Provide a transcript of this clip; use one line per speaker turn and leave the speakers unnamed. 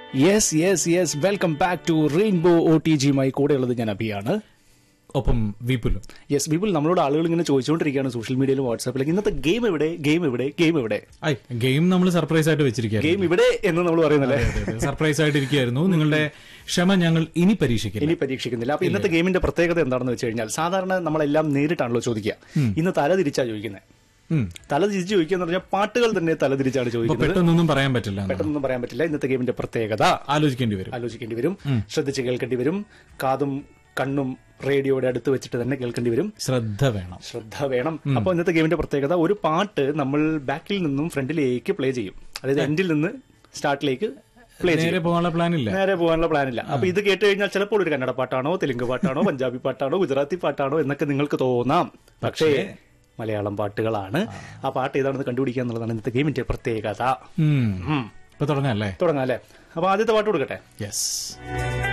Yes yes yes welcome back to rainbow O T ജിയുമായി കൂടെയുള്ളത് ഞാൻ അഭിയാണ്
ഒപ്പം വിപുലും
യെസ് വിപുൽ നമ്മളോട് ആളുകൾ ഇങ്ങനെ ചോദിച്ചുകൊണ്ടിരിക്കുകയാണ് സോഷ്യൽ മീഡിയയിലും വാട്സാപ്പിലും ഇന്നത്തെ ഗെയിം എവിടെ ഗെയിം എവിടെ ഗെയിം എവിടെ
ഐ ഗെയിം നമ്മൾ സർപ്രൈസ് ആയിട്ട് വെച്ചിരിക്കുകയായിരുന്നു
ഗെയിം ഇവിടെ എന്ന് നമ്മൾ പറയുന്നല്ലേ
സർപ്രൈസ് ആയിട്ട് ഇരിക്കുകയായിരുന്നു നിങ്ങളുടെ ക്ഷമ ഞങ്ങൾ ഇനി പരീക്ഷിക്കില്ല
ഇനി പരീക്ഷിക്കുന്നില്ല അപ്പൊ ഇന്നത്തെ ഗെയിമിന്റെ പ്രത്യേകത എന്താണെന്ന് വെച്ച് കഴിഞ്ഞാൽ സാധാരണ നമ്മളെല്ലാം നേരിട്ടാണല്ലോ ചോദിക്കുക ഇന്ന് തല തിരിച്ചാ ചോദിക്കുന്നത്
ഉം.
തല തിരിച്ച് ചോദിക്കുക എന്ന് പറഞ്ഞാൽ പാട്ടുകൾ തന്നെ തല തിരിച്ചാണ്
അപ്പൊ
ചോദിക്കുന്നത്
പെട്ടെന്നൊന്നും പറയാൻ പറ്റില്ല എന്നാണ്.
പെട്ടെന്നൊന്നും പറയാൻ പറ്റില്ല ഇന്നത്തെ ഗെയിമിന്റെ പ്രത്യേകത
ആലോചിക്കേണ്ടി വരും
ആലോചിക്കേണ്ടി വരും ശ്രദ്ധിച്ച് കേൾക്കേണ്ടി വരും കാതും കണ്ണും റേഡിയോയുടെ അടുത്ത് വെച്ചിട്ട് തന്നെ കേൾക്കേണ്ടി വരും
ശ്രദ്ധ വേണം
ശ്രദ്ധ വേണം അപ്പോൾ ഇന്നത്തെ ഗെയിമിന്റെ പ്രത്യേകത ഒരു പാട്ട് നമ്മൾ ബാക്കിൽ നിന്നും ഫ്രണ്ടിലേക്ക് പ്ലേ ചെയ്യും അതായത് എൻഡിൽ നിന്ന് സ്റ്റാർട്ടിലേക്ക് പ്ലേ ചെയ്യും
നേരെ പോകാനുള്ള പ്ലാൻ ഇല്ല
നേരെ പോകാനുള്ള പ്ലാൻ ഇല്ല അപ്പൊ ഇത് കേട്ട് കഴിഞ്ഞാൽ ചിലപ്പോൾ ഒരു കന്നഡ പാട്ടാണോ തെലുങ്ക് പാട്ടാണോ പഞ്ചാബി പാട്ടാണോ ഗുജറാത്തി പാട്ടാണോ എന്നൊക്കെ നിങ്ങൾക്ക് തോന്നാം പക്ഷേ മലയാളം പാട്ടുകളാണ് ആ പാട്ട് ഏതാണെന്ന് കണ്ടുപിടിക്കുക എന്നുള്ളതാണ് ഇന്നത്തെ ഗെയിമിന്റെ പ്രത്യേകത
ഉം.
ഉം.
ഇപ്പൊ തുടങ്ങാം അല്ലേ
തുടങ്ങാം അല്ലേ അപ്പൊ ആദ്യത്തെ പാട്ട് കൊടുക്കട്ടെ
യെസ്